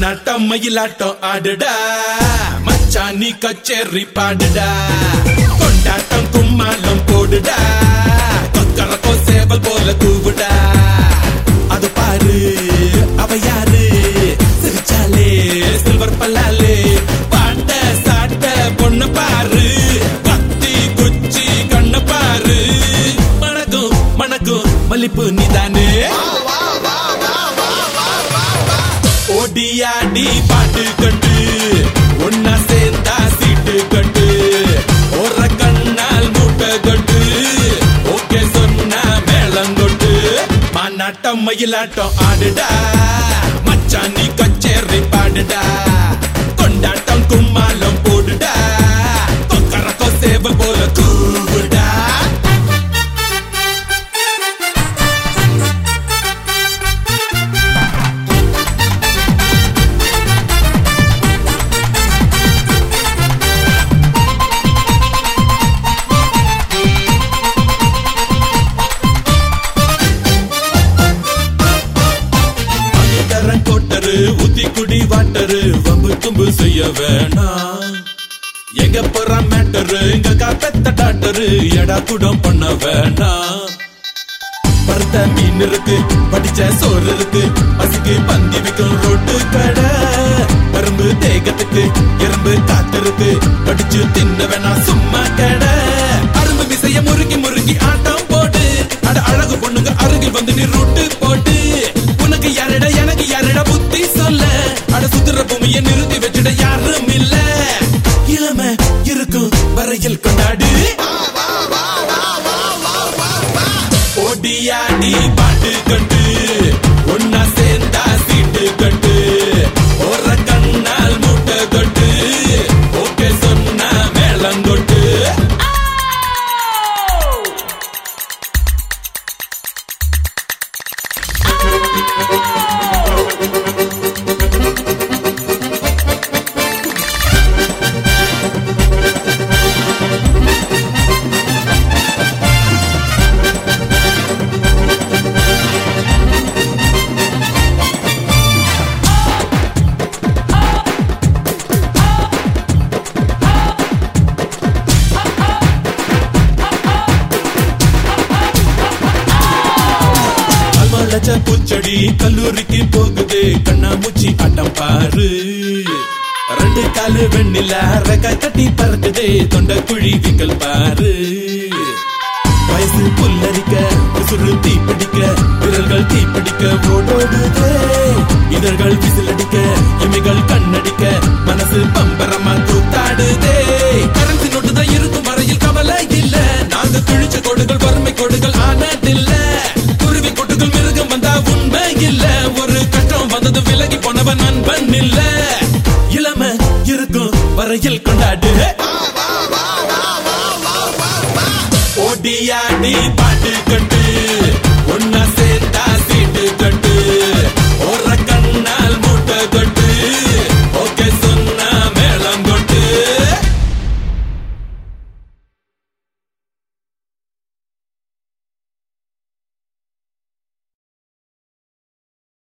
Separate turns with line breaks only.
மண்ணாட்டம் மயிலாட்டம் ஆடுடா மச்சான் நீ கச்சேரி பாடுடா கொண்டாட்டம் கும்மாளம் போடுடா கொக்கரக்கோ சேவல் போல கூவுடா அது பாரு அவ யாரு சிரிச்சாலே சில்வர் பல்லாலே பாட்ட சாட்ட பொண்ணு பாரு கத்தி குச்சி கண்ண பாரு மணக்கும் மணக்கும் மல்லிப்பு நீதானே ஓடியாடி பாட்டு கட்டு ஒன்னா சேர்ந்தா சீட்டு கட்டு ஒரு கண்ணால் மூட்டை கட்டு ஓகே சொன்னா மேளம் கொட்டு மாநாட்டம் மயிலாட்டம் ஆடுடா மச்சான் நீ கச்சேரி பாடுடா கொண்டாட்டம் கும்மாளம் போடுடா கொக்கரக்கோ சேவல் போல கூவுடா தரன் கோட்டரு ஊத்தி குடி வாட்டரு வம்பு தும்பு செய்ய வேணாம் எங்க போற மேட்டரு எங்க காப்பத்த டாக்டரு எடா குடம் பண்ண வேணாம் பருத்த மீன் இருக்கு படிச்ச சோறு இருக்கு பசிக்கு பந்தி வைக்கும் ரோட்டு கடை பரும்பு தேகத்துக்கு எறும்பு காத்து இருக்கு படிச்சு தின்ன வேணா சும்மா கடை அரும்பு விசைய முறுக்கி முறுக்கி ஆட்டம் போடு அட அழகு பொண்ணுங்க அருகில் வந்து நீ ரூட்டு போட்டு உனக்கு யாரிட எனக்கு யாரிட புத்தி சொல்ல அட சுத்துற பூமியை நிறுத்தி வச்சிட யாரும் இல்ல இளமை இருக்கும் வரையில் கொண்டாடு ஓடியாடி பாட்டு கட்டு ஒன்னா சேர்ந்தா சீட்டு கட்டு ஒரு கண்ணால் மூட்டை கட்டு ஓகே சொன்னா மேளங்கொட்டு அல்வாழச்ச பூச்செடி கல்லூரிக்கு போகுது கண்ணாமூச்சி ஆட்டம் பாரு ரெண்டு காலு வெண்ணில ரெக்க கட்டி பறக்குது தொண்டை குழி விக்கல் பாரு வயசு புல்லரிக்க உசுறு தீ பிடிக்க விரல்கள் தீ பிடிக்க ஓடோடுதே இதழ்கள் விசிலடிக்க இமைகள் கண்ணடிக்க மனசு பம்பரமா கூத்தாடுதே கரன்சி நோட்டு தான் இருக்கும் வரையில் கவலை இல்ல நாங்க கிழிச்ச கோடுகள் வறுமை கோடுகள் ஆனதில்ல குருவி கொட்டுகள் மிருகம் வந்தா உண்மை இல்ல ஒரு கஷ்டம் வந்தது விலகி போனவன் நண்பன் இல்ல இளமை இருக்கும் வரையில் கொண்டாடு ஓடியாடி பாட்டு கட்டு